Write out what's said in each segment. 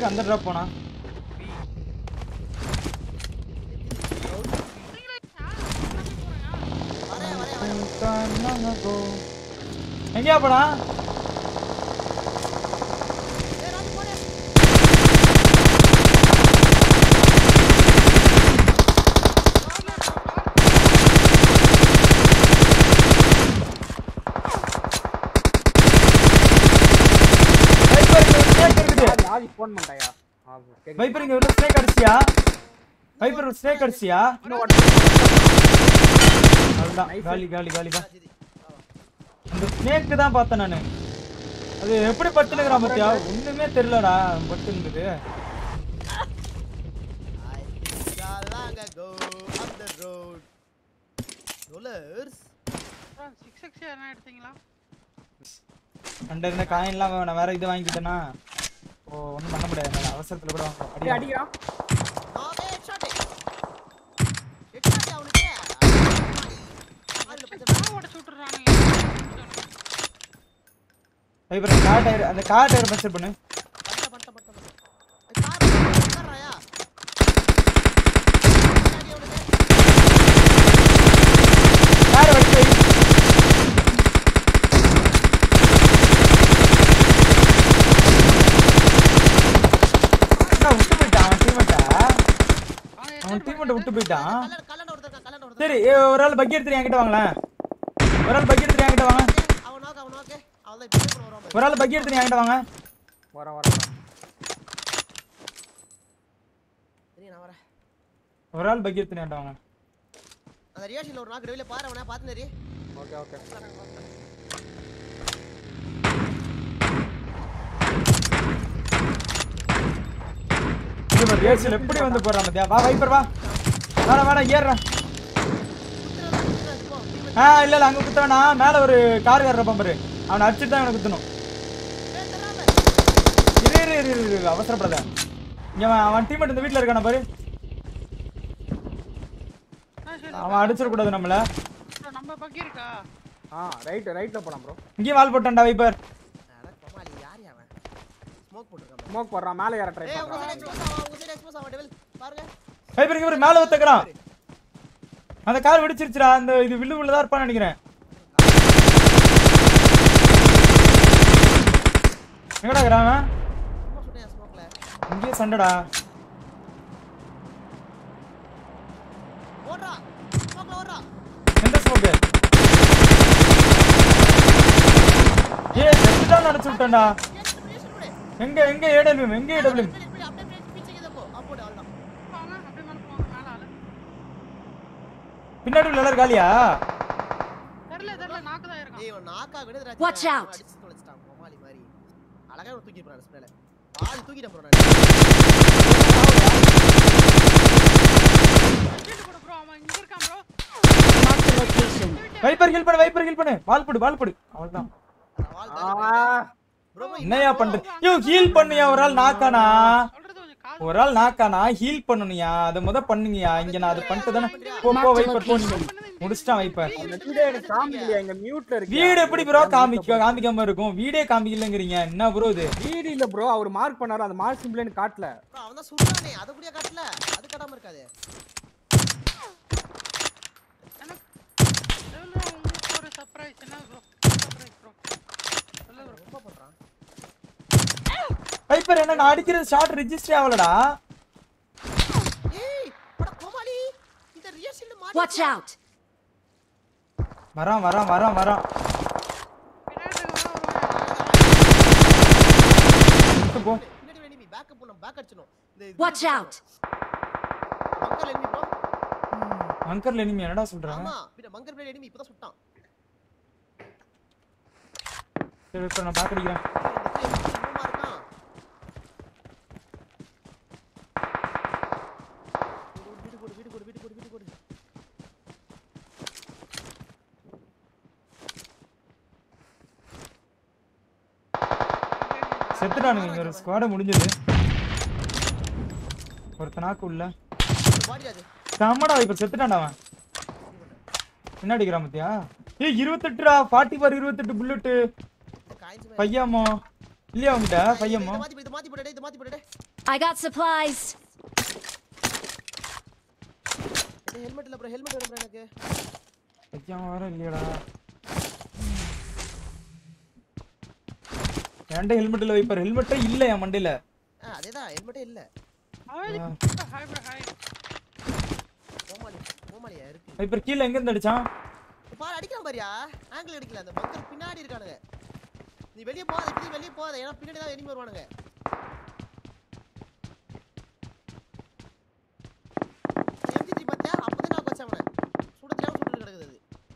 எதுக்கு அந்த ட்ராப் போனா வரேன் வரேன் வரேன் எங்கேயா போனா ஏய் ராஜு போடு வைப்பர் இங்க ஒரு ஸ்னேக் இருக்குது ஆதி ஆதி ஃபோன் பண்ணிட்டாயா ஆ கேக்குது. வைப்பர் இங்க ஒரு ஸ்னேக் அடிச்சியா வைப்பர் ஒரு ஸ்னேக் அடிச்சியா இன்னும் ஒருத்தன் அதுதான் காலி காலி காலி தான் அந்த ஸ்னேக் தான் பார்த்தேன் நானு அது எப்படி பட்டுனுக்குறான் பாத்தியா ஒண்ணுமே தெரியலடா அவன் பட்டுனுக்குது Galanga go up the road. Rollers. Six X என்ன எடுத்தீங்களா அண்ட இருந்த காயின்லாம் நான் வேற இது வாங்கிக்கிட்டேன்னா ஓ ஒண்ணும் பண்ண முடியாது என்னால அவசரத்துல கூட வாங்க டேய், அடி அடிக்கிறான் No, hey, headshot. Headshot அவனுக்கு. ஆறுல பச்சை நான் ஓட சுட்டுறானுங்க வைப்பர் கார் டயர் அந்த கார் டயர் பஞ்சர் பண்ணு பட்ட பட்ட பட்ட பட்ட. ஏய், கார் உட்கார்றாயா? பின்னாடி அவனுக்கு. கார் வச்சு வை என்ன விட்டு போயிட்டான் அவன் டீமெட்டா அவன் டீமெட்டை விட்டு போயிட்டான் கல்லணை- கல்லணை ஒருத்தன் இருக்கான், கல்லணை ஒருத்தன் சரி ஏ, ஒரு ஆள் பக்கி எடுத்துட்டு என்கிட்ட வாங்களேன் ஒரு ஆள் பக்கி எடுத்துட்டு என்கிட்ட வாங்க இருக்கான். அவன் knock, அவன் knock. அவன்தான் இப்படியே கூட வருவான் பாரு. ஒரு ஆள் பக்கி எடுத்துட்டு என்கிட்ட வாங்க வரேன் வரேன் வரேன். சரி, நான் வரேன். ஒரு ஆள் பக்கி எடுத்துட்டு என்கிட்ட வாங்க அந்த ரியாஷில ஒரு நாக்கு ரெவில பாரு அவனை பாத்துனரி ஓகே ஓகே இது பாரு ரேசில் எப்படி வந்து போடுறான் பாத்தியா வா வைப்பர் வா வாடா வாடா ஏறுறா ஆ இல்ல இல்ல அங்க குத்த வேணாம் மேல ஒரு கார் வேற பாரு அவனை அடிச்சுட்டு தான் அவனை குத்தணும் இரு இரு இரு இரு, இரு அவசரப்படாத இங்க அவன் அவன் டீம்மேட் இந்த வீட்ல இருக்கான பாரு அவன் அடிச்சிடக்கூடாது நம்மள நம்ம பக்கி இருக்கா ஆ ரைட் ரைட்ல போலாம் ப்ரோ இங்கேயும் வால் போட்டான்டா வைப்பர் கோமாளி யார் அவன் ஸ்மோக் போட்டுருக்கான் ஸ்மோக் போடுறான் மேலே ஏற ட்ரை ஏய் உங்க பண்றான் சைடு எக்ஸ்போஸ் ஆவா உங்க சைடு எக்ஸ்போஸ் ஆவா டெவில் பாருங்க வைப்பர் இங்க பாரு மேல ஒத்துக்கிறான் அந்த கார் வெடிச்சிருச்சுடா அந்த இது வில்லு உள்ளதா இருப்பான்னு நினைக்கிறேன் எங்கடா இருக்கிறான் அவன்? சும்மா சுட்டேன் ஸ்மோக்ல இங்கேயே சண்டைடா ஓடுறா ஸ்மோக்ல ஓடுறா எந்த ஸ்மோக்கு ஏ செத்துட்டான்னு நினைச்சு விட்டேன்டா எங்க எங்க ஏடபிள்யூ எங்க ஏடபிள்யூ அப்படியே அப்படியே பீச்சே இத போ அப்போட அவ்வளவுதான் போங்க அப்படியே மேல போங்க மேல ஆளு பின்னாடி உள்ள எல்லாரும் காலியா தெரியல தெரியல நாக்கு தான் இருக்கான் ஏய் இவன் நாக்கா விடுதுடா Watch out. அடிச்சு தொலைச்சிட்டான் கோமாளி மாதிரி அழகா இவன் தூக்கி போறான் ஸ்ப்ரேல ஆள் தூக்கிட்டேன் ப்ரோ நான் ஷீல்டு போடு ப்ரோ அவன் இங்க இருக்கான் bro Marked a location. Viper heal பண்ணு வைப்பர் ஹில் பண்ணு வால் போடு வால் போடு அவ்வளவுதான் ஆ ப்ரோ என்னையா பண்றது யோ ஹீல் பண்ணுயா ஒரு ஆள் நாக்கானா சொல்றது கொஞ்சம் காது ஒரு ஆள் நாக்கானா ஹீல் பண்ணணும்யா அதை முத பண்ணுங்கயா இங்க நான் அதை பண்ணிட்டு தானே போ போ வைப்பர் போ நீங்க முடிச்சிட்டான் வைப்பர் அந்த வீடியோ எனக்கு காமிக்கலையா எங்க மியூட்ல இருக்கு வீடு எப்படி ப்ரோ காமிக்க காமிக்காம இருக்கும் வீடே காமிக்கலங்கிறீங்க என்ன ப்ரோ இது வீடு இல்ல ப்ரோ அவர் மார்க் பண்ணாரு அந்த மார்க் சிம்பிள் எனக்கு காட்டல ப்ரோ அவன் தான் சுடுறானே அத கூடயே காட்டல அது காட்டாம இருக்காது எனக்கு எவ்வளோ உங்களுக்கு ஒரு சர்ப்ரைஸ் என்ன ப்ரோ சர்ப்ரைஸ் ப்ரோ சொல்லு ப்ரோ ரொம்ப பண்றான் வைப்பர் என்ன நான் அடிக்கிறது ஷார்ட் ரெஜிஸ்டர் ஆகலடா ஏய் அட கோமாளி இந்த ரியல் ஷீல்ட் மாட்டி Watch out! வரான் வரான் வரான் வரான் பின்னாடி வருவான் விட்டு போ பின்னாடி ஒரு enemy பேக்கப் பண்ணனும் பேக் அடிச்சணும் இந்த இது Watch out! Bunker enemy bro அங்கர்ல இனிமே என்னடா சொல்றாங்க ஆமா பின்ன பங்கர் பின்னாடி enemy இப்பதான் சுட்டான் சரி இப்ப நான் பேக் அடிக்கிறேன் இந்த இடத்துல enemy இன்னுமா இருக்கான் வீடு போடு வீடு போடு வீடு போடு வீடு போடு செத்துட்டானுங்க இங்க ஒரு ஸ்குவாட முடிஞ்சது ஒருத்த நாக்கு உள்ள பாடி அது செம்மடா இப்ப செத்துட்டான்டா அவன் என்ன அடிக்கிறான் மத்தியா ஏய் இருபத்தெட்டுடா ஃபார்ட்டி ஃபார் இருபத்தெட்டு புல்லட்டு இந்த காயின்ஸ் பையமோ இல்லையா உங்ககிட்ட பையமோ மாத்தி போடு இதை மாத்தி போடு இதை மாத்தி போடு I got supplies. ஹெல்மெட் இல்ல ப்ரோ ஹெல்மெட் வேணும் bro எனக்கு ஐயா வர இல்லையடா என்கிட்ட ஹெல்மெட் இல்ல வைப்பர் ஹெல்மெட்டே இல்ல என் மண்டையில ஆ அதேதான் ஹெல்மெட்டே இல்ல ஹாய் ப்ரோ ஹாய் கோமாளி கோமாளியா இருக்கு வைப்பர் கீழே எங்க இருந்து அடிச்சான் பாரு அடிக்கலாம் பாரியா ஆங்கிள் அடிக்கல அந்த பக்கர் பின்னாடி இருக்கானுங்க நீ வெளிய போகாத இப்படி வெளிய போகாத ஏன்னா பின்னாடி தான் எனிமி வருவானுங்க எம்ஜி த்ரீ பார்த்தியா அப்பதான் நான் வச்சேன் அவனை சுட தெரியாம சுட்டு கிடக்குது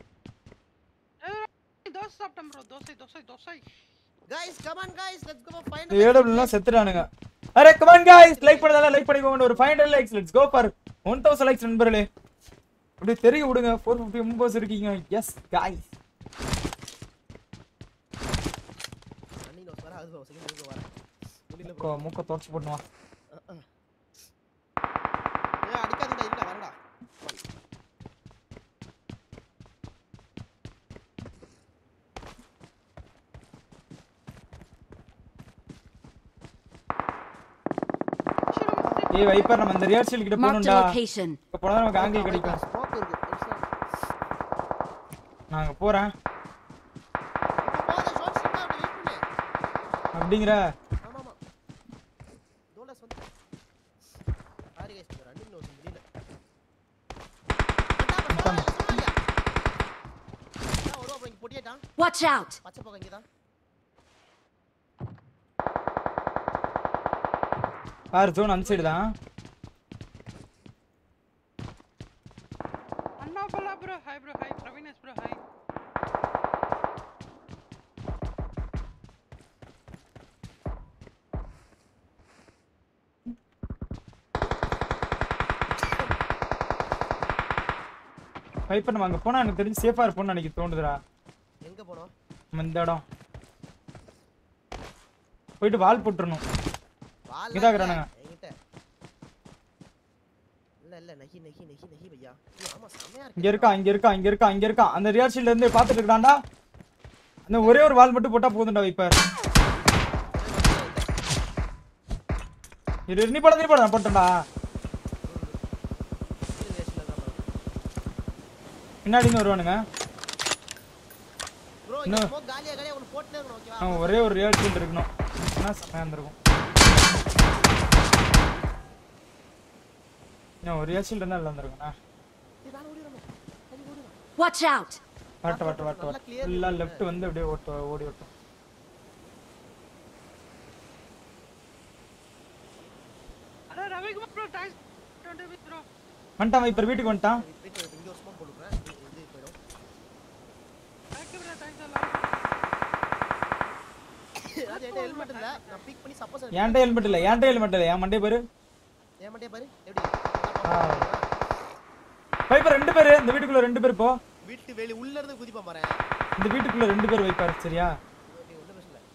அது தோசை சாப்பிட்டேன் bro dosa dosa dosa guys come on guys let's go find ஏடபிள்யூலாம் செத்துட்டானுங்க அரே கமான் गाइस லைக் பண்ணதால லைக் பண்ணிக்கோங்க ஒரு 500 likes let's go for 1000 likes நண்பர்களே அப்படியே தெரிய விடுங்க 450 மெம்பர்ஸ் இருக்கீங்க எஸ் गाइस அண்ணி நோஸ் வர அது செகண்ட் நிமிஷம் வர முடியல மூக்க மூக்க தொடச்சு போட்டுவா ஏய் அடிக்காதீங்கடா இருடா வரடா ஏய் வைப்பர் நம்ம இந்த ரிஹர்சல் கிட்ட Marked a போணும்டா location. இப்ப போனா நமக்கு ஆங்கிள் கிடைக்கும் ஸ்மோக் இருக்கு நான் அங்க போறேன் போதா ஷாட் ஸ்டாப் அப்படி வெயிட் பண்ணு அப்படிங்கிற ஆமா ஆமா டோலஸ் வந்து சாரி கைஸ் ரன்னிங் நோஸ் முடியல அதான் சொல்லுங்க நான் ஒரு அப்புறம் இங்க பொட்டியாட்டான் Watch out. பச்சை போக இங்க தான் பாரு ஜோன் அந்த சைடு தான் அண்ணா பல்லா ப்ரோ ஹாய் ப்ரோ ஹாய் பிரவீனஸ் ப்ரோ ஹாய் வைப்பர் நம்ம அங்க போனா எனக்கு தெரிஞ்சு சேஃபா இருப்போம்னு நினைக்க தோணுதுடா எங்க போனோம் நம்ம இந்த இடம் போயிட்டு வால் போட்டுறணும் வால் இங்கதான் இருக்கிறானுங்க. என்கிட்ட இல்ல இல்ல நஹி நஹி நஹி நஹி பையா ஐயோ, ஆமா செமையா இருக்கு இங்க இருக்கா இங்க இருக்கா இங்க இருக்கா இங்க இருக்கா அந்த ரியார்ஷில இருந்து பாத்துட்டு இருக்கான்டா அந்த ஒரே ஒரு வால் மட்டும் போட்டா போதும்டா வைப்பர் இரு நீ போட நீ போட நான் போட்டேன்டா பின்னாடி இருந்து வருவானுங்க ப்ரோ இந்த ஸ்மோக் காலியா காலியா ஒன்னு போட்டுனே இருக்கணும் ஓகேவா அவன் ஒரே ஒரு ரியார்ஷில் இருக்கணும் ஆனா செம்மையா இருந்திருக்கும் இன்னும் ஒரு ரியார்ஷில் இருந்தா நல்லா இருந்திருக்கும்ண்ணா டேய் நான் ஓடிறேன் தள்ளி ஓடுறேன் Watch out. வாட்ட வாட்ட வாட்ட நல்லா வாட்ட clear ஃபுல்லா லெஃப்ட் வந்து அப்படியே ஓட்டு ஓடி ஓட்டும் அண்ணா Ravikumar bro thanks twenty with bro வந்துட்டான் வைப்பர் வீட்டுக்கு வந்துட்டான் வெயிட் வெயிட் இங்க ஒரு ஸ்மோக் போடுறேன் இது போய்டும் தேங்க்யூ ப்ரோ தேங்க்ஸ் எல்லாம் அது என்கிட்ட ஹெல்மெட் இல்ல நான் பிக் பண்ணி சப்போஸ் என்கிட்ட ஹெல்மெட் இல்ல என்கிட்ட ஹெல்மெட் இல்ல என் மண்டே பாரு ஏன் மண்டே பாரு எப்படி ஆ. வைப்பர் ரெண்டு பேரு இந்த வீட்டுக்குள்ள ரெண்டு பேர் போ வீட்டு வெளி உள்ள இருந்து குதிப்பா பாறேன் இந்த வீட்டுக்குள்ள ரெண்டு பேர் வைப்பார் சரியா ஓகே ஒண்ணு பிரச்சனை இல்ல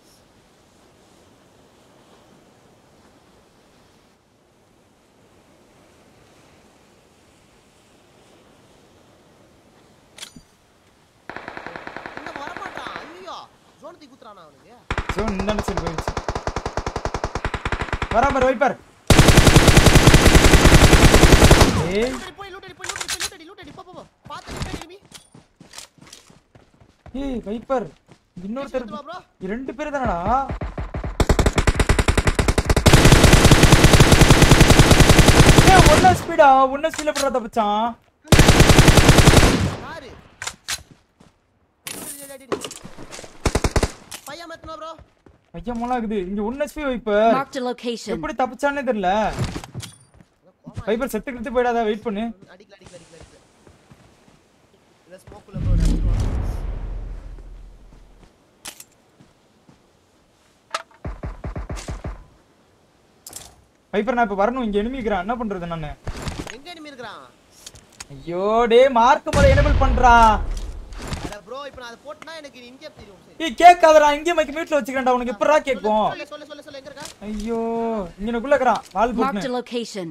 இன்னும் வர மாட்டான் ஐயோ ஜோனத்தி குத்துறானா அவனுக்கு சோ இந்த சைடு போயிடுச்சு வரா பாரு வைப்பர் ஏய் லூட்டடி போய் லூட்டடி போய் லூட்டடி போய் லூட்டடி லூட்டடி போ போ போ பாத்து நிப்பே திரும்பி ஏய் வைப்பர் இன்னொருத்தர் எடுத்து வா ப்ரோ ரெண்டு பேர் தானடா ஏய் ஒன்ன ஸ்பீடா ஒன்ன ஸ்பீட்ல போடுறத தப்பிச்சான் யாரு டேய், டேய், டேய், டேய். பையன் மத்தனா ப்ரோ ஐயா மொளா இருக்குது இங்க ஒன்ன speed viper Marked a location. எப்படி தப்பிச்சானே தெரியல வைப்பர் செத்து கிட்டு போயிடாத வெயிட் பண்ணு அடிக்கல அடிக்கல அடிக்கல அடிக்கல இல்ல ஸ்மோக்குல ப்ரோ நான் வைப்பர் நான் இப்ப வரணும் இங்க எனிமிக்கிறான் என்ன பண்றது நானு எங்க enemy இருக்கிறான் ஐயோ டேய் மார்க் முறை எனேபிள் பண்றா அட ப்ரோ இப்போ நான் அதை போட்டனா எனக்கு இங்கே தெரியும் சரி ஏய் கேட்காதடா இங்கே மைக் மியூட்ல வச்சுக்கிறேன்டா உனக்கு எப்பறா கேட்கும் சொல்லு சொல்லு சொல்லு சொல்லு எங்க இருக்கா ஐயோ இங்கனக்குள்ள இருக்கறான் வால் Marked a போட்டு location.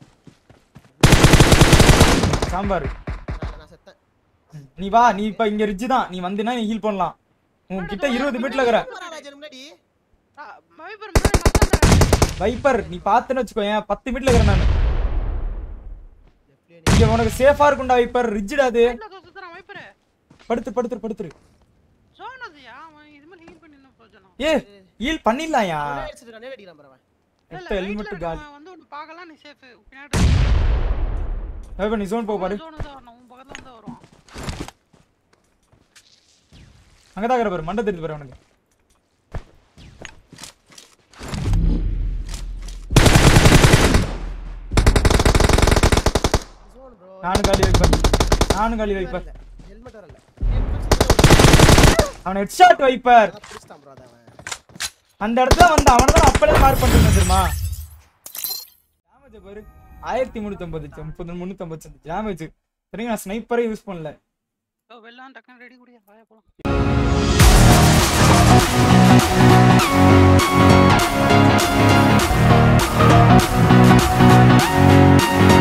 சாம்பார் நான் நான் செத்தேன் நீ வா நீ இப்ப இங்க ரிட்ஜ் தான் நீ வந்தினா நீ ஹீல் பண்ணலாம் உன் கிட்ட இருபது மீட்டர்ல இருக்கற வராடா ஜெர் முன்னாடி வைப்பர் முன்னாடி நான் தான் வைப்பர் நீ பார்த்தேன்னு வச்சுக்கோ ஏன் பத்து மீட்ல இருக்கிறேன் நான் லெஃப்ட்லயே இங்க உனக்கு சேஃபா இருக்கும்டா வைப்பர் ரிஜிடா அது ரைட்ல தோ சுத்துறான் வைப்பரு படுத்து படுத்துரு படுத்துரு ஜோன் அதுயா அவன் இது மாதிரி ஹீல் பண்ணி என்ன பிரயோஜனம் ஏ ஈல் பண்ணிடலாம்யா அவனே அடிச்சிட்டு நேரே அடிக்கிறான் பாரு அவன் இல்ல எட்ட ரைட்ல ஹெல்மெட் கால் இருக்கவன் வந்து ஒன்னு பார்க்கலாம் நீ சேஃப் பின்னாடி வைப்பர் நீ ஜோன் போ பாரு ஜோன் தான் வரணும் உன் பக்கத்துல வந்து வருவான் அங்கதான் இருக்கிற பாரு மண்டை தெரிஞ்சு பாரு அவனுக்கு ஜோன் ப்ரோ நானும் காலி வைப்பர் நானும் காலி வைப்பர் ஹெல்மெட் வரல அவனை ஹெட்ஷாட் வைப்பர் புடிச்சிட்டான் ப்ரோ அவன் அந்த இடத்துல வந்து அவனை தான் அப்பளே மார்க் பண்ணிட்டு தெரியுமா டேமேஜ் பாரு ஆயிரத்தி முந்நூத்தம்பது முப்பது முந்நூத்தம்பது டேமேஜ் சரிங்க நான் ஸ்னைப்பரே யூஸ் பண்ணல ஓ வெள்ளம் டக்குன்னு ரெடி குடியா வாயா போலாம் Watch